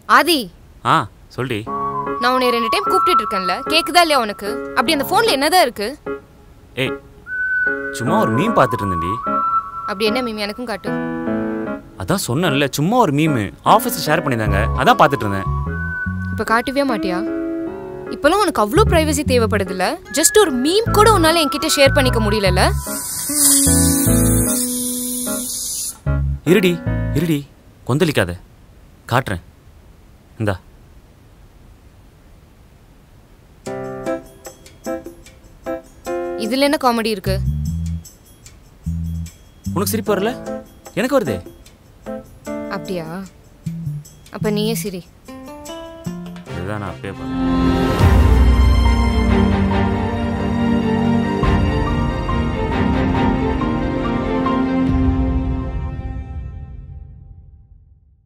ஆதி ஆ சொல்டி நான் உன்னை ரெண்டு டைம் கூப்பிட்டுட்டு இருக்கேன்ல கேக்குதா இல்லையா உனக்கு அப்படி அந்த ஃபோன்ல என்னதான் இருக்கு ஏய் சும்மா ஒரு மீன் பார்த்துட்டு இருந்தேன்டி அப்படி என்ன மீம் எனக்கும் காட்டு அதான் சொன்னேன்ல சும்மா ஒரு மீம் ஆஃபீஸில் ஷேர் பண்ணியிருந்தாங்க அதான் பார்த்துட்டு இருந்தேன் இப்ப காட்டவே மாட்டியா இப்பெல்லாம் உனக்கு அவ்வளோ பிரைவசி தேவைப்படுதுல்ல ஜஸ்ட் ஒரு மீம் கூட உன்னால என்கிட்ட ஷேர் பண்ணிக்க முடியலல்ல இருடி இருடி கொந்தளிக்காத காட்டுறேன் இந்தா இதுல என்ன காமெடி இருக்கு உனக்கு சிரிப்பு வரல எனக்கு வருதே அப்படியா அப்ப நீயே சிரி இதுதான் நான் அப்பயே பார்த்தேன்